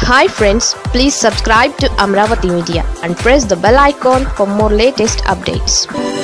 hi friends please subscribe to Amaravati media and press the bell icon for more latest updates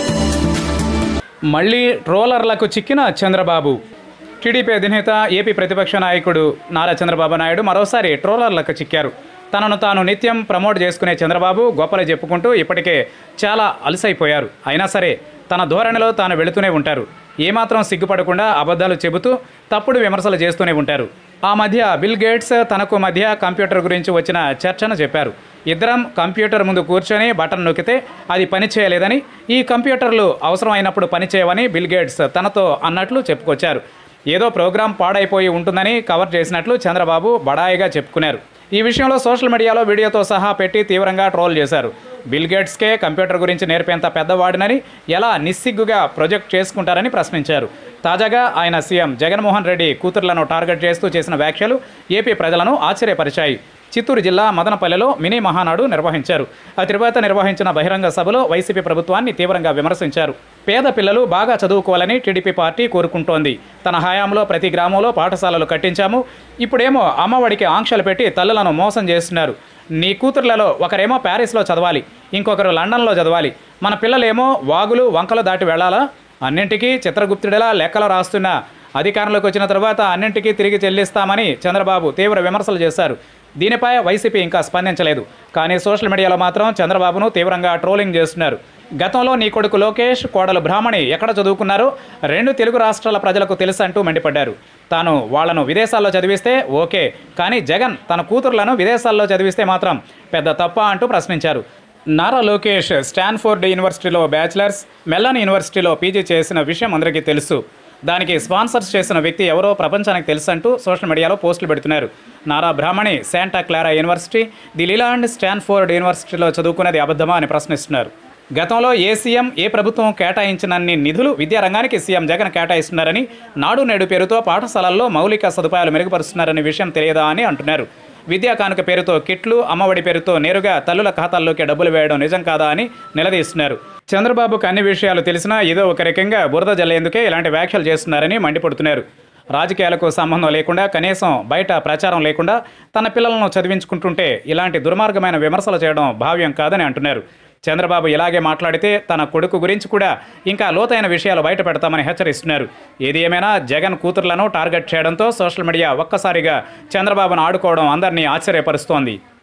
మళ్ళీ ట్రోలర్లకు చిక్కిన Chandrababu TDP అధినేత AP ప్రతిపక్ష నాయకుడు నారా చంద్రబాబు నాయుడు మరోసారి ట్రోలర్లకు చిక్కారు తనను తాను నిత్యం ప్రమోట్ చేసుకునే చంద్రబాబు గొప్పలు చెప్పుకుంటూ ఇప్పటికే చాలా అలసైపోయారు అయినా సరే తన ధోరణిలో తాను వెళుతూనే ఉంటారు ఏమాత్రం సిగ్గుపడకుండా అబద్ధాలు చెబుతూ తప్పుడు విమర్శలు చేస్తూనే ఉంటారు ఆ మధ్య బిల్ గేట్స్ తనకు మధ్య కంప్యూటర్ గురించి వచ్చిన చర్చను చెప్పారు ఇద్దరం కంప్యూటర్ ముందు కూర్చొని బటన్ నొక్కితే అది పని చేయలేదని ఈ కంప్యూటర్లు అవసరమైనప్పుడు పనిచేయవని బిల్ గేట్స్ తనతో అన్నట్లు చెప్పుకొచ్చారు ఏదో ప్రోగ్రాం పాడైపోయి ఉంటుందని కవర్ చేసినట్లు చంద్రబాబు బడాయిగా చెప్పుకున్నారు ఈ విషయంలో సోషల్ మీడియాలో వీడియోతో సహా పెట్టి తీవ్రంగా ట్రోల్ చేశారు బిల్ గేట్స్కే కంప్యూటర్ గురించి నేర్పేంత పెద్దవాడినని ఎలా నిస్సిగ్గుగా ప్రొజెక్ట్ చేసుకుంటారని ప్రశ్నించారు తాజాగా ఆయన సీఎం జగన్మోహన్ రెడ్డి కూతుర్లను టార్గెట్ చేస్తూ చేసిన వ్యాఖ్యలు ఏపీ ప్రజలను ఆశ్చర్యపరిచాయి చిత్తూరు జిల్లా మదనపల్లెలో మినీ మహానాడు నిర్వహించారు ఆ తర్వాత నిర్వహించిన బహిరంగ సభలో వైసీపీ ప్రభుత్వాన్ని తీవ్రంగా విమర్శించారు పేద పిల్లలు బాగా చదువుకోవాలని టీడీపీ పార్టీ కోరుకుంటోంది తన హయాంలో ప్రతి గ్రామంలో పాఠశాలలు కట్టించాము ఇప్పుడేమో అమ్మఒడికి ఆంక్షలు పెట్టి తల్లులను మోసం చేస్తున్నారు నీ కూతుర్లలో ఒకరేమో ప్యారిస్లో చదవాలి ఇంకొకరు లండన్లో చదవాలి మన పిల్లలేమో వాగులు వంకలు దాటి వెళ్ళాలా అన్నింటికీ చిత్రగుప్తుడిలా లెక్కలు రాస్తున్న అధికారంలోకి వచ్చిన తర్వాత అన్నింటికీ తిరిగి చెల్లిస్తామని చంద్రబాబు తీవ్ర విమర్శలు చేశారు దీనిపై వైసీపీ ఇంకా స్పందించలేదు కానీ సోషల్ మీడియాలో మాత్రం చంద్రబాబును తీవ్రంగా ట్రోలింగ్ చేస్తున్నారు గతంలో నీ కొడుకు లోకేష్ కోడలు బ్రాహ్మణి ఎక్కడ చదువుకున్నారో రెండు తెలుగు రాష్ట్రాల ప్రజలకు తెలుసంటూ మండిపడ్డారు తాను వాళ్లను విదేశాల్లో చదివిస్తే ఓకే కానీ జగన్ తన కూతుర్లను విదేశాల్లో చదివిస్తే మాత్రం పెద్ద తప్ప అంటూ ప్రశ్నించారు నారా లోకేష్ స్టాన్ఫోర్డ్ యూనివర్సిటీలో బ్యాచిలర్స్ మెల్లన్ యూనివర్సిటీలో పీజీ చేసిన విషయం అందరికీ తెలుసు దానికి స్పాన్సర్స్ చేసిన వ్యక్తి ఎవరో ప్రపంచానికి తెలుసంటూ సోషల్ మీడియాలో పోస్టులు పెడుతున్నారు Nara Brahmani Santa Clara university the Leland Stanford యూనివర్సిటీలో చదువుకునేది అబద్ధమా అని ప్రశ్నిస్తున్నారు గతంలో ఏ సీఎం ఏ ప్రభుత్వం కేటాయించినన్ని నిధులు విద్యారంగానికి సీఎం జగన్ కేటాయిస్తున్నారని నాడు నేడు పేరుతో పాఠశాలల్లో మౌలిక సదుపాయాలు మెరుగుపరుస్తున్నారనే విషయం తెలియదా అని అంటున్నారు విద్యా కానుక పేరుతో కిట్లు అమ్మఒడి పేరుతో నేరుగా తల్లుల ఖాతాల్లోకి డబ్బులు వేయడం నిజం కాదా అని నిలదీస్తున్నారు చంద్రబాబుకు అన్ని విషయాలు తెలిసినా ఏదో ఒక రకంగా బురద జల్లేందుకే ఇలాంటి వ్యాఖ్యలు చేస్తున్నారని మండిపడుతున్నారు రాజకీయాలకు సంబంధం లేకుండా కనీసం బయట ప్రచారం లేకుండా తన పిల్లలను చదివించుకుంటుంటే ఇలాంటి దుర్మార్గమైన విమర్శలు చేయడం భావ్యం కాదని అంటున్నారు చంద్రబాబు ఇలాగే మాట్లాడితే తన కొడుకు గురించి కూడా ఇంకా లోతైన విషయాలు బయట పెడతామని హెచ్చరిస్తున్నారు ఏది ఏమైనా జగన్ కూతుర్లను టార్గెట్ చేయడంతో సోషల్ మీడియా ఒక్కసారిగా చంద్రబాబును ఆడుకోవడం అందరినీ ఆశ్చర్యపరుస్తోంది